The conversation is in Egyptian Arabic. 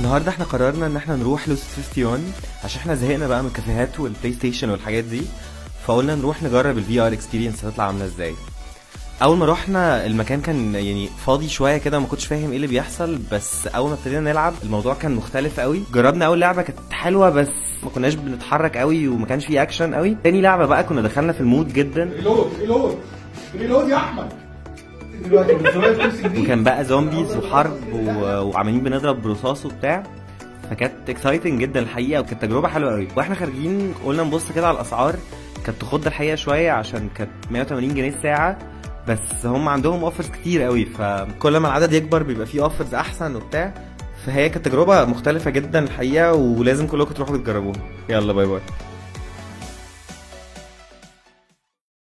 النهارده احنا قررنا ان احنا نروح لوس 51 عشان احنا زهقنا بقى من الكافيهات والبلاي ستيشن والحاجات دي فقلنا نروح نجرب الفي ار اكسبيرينس هتطلع عامله ازاي اول ما رحنا المكان كان يعني فاضي شويه كده ما كنتش فاهم ايه اللي بيحصل بس اول ما ابتدينا نلعب الموضوع كان مختلف قوي جربنا اول لعبه كانت حلوه بس ما كناش بنتحرك قوي وما كانش فيه اكشن قوي تاني لعبه بقى كنا دخلنا في المود جدا ريلود ريلود ريلود يا احمد دلوقتي من زمان تمسك دي وكان بقى زومبيز وحرب و... وعمالين بنضرب برصاص وبتاع فكانت اكسايتنج جدا الحقيقه وكانت تجربه حلوه قوي واحنا خارجين قلنا نبص كده على الاسعار كانت تخض الحقيقه شويه عشان كانت 180 جنيه الساعه بس هم عندهم اوفرز كتير قوي فكل ما العدد يكبر بيبقى فيه اوفرز احسن وبتاع فهي كانت تجربه مختلفه جدا الحقيقه ولازم كلكم تروحوا تجربوها يلا باي باي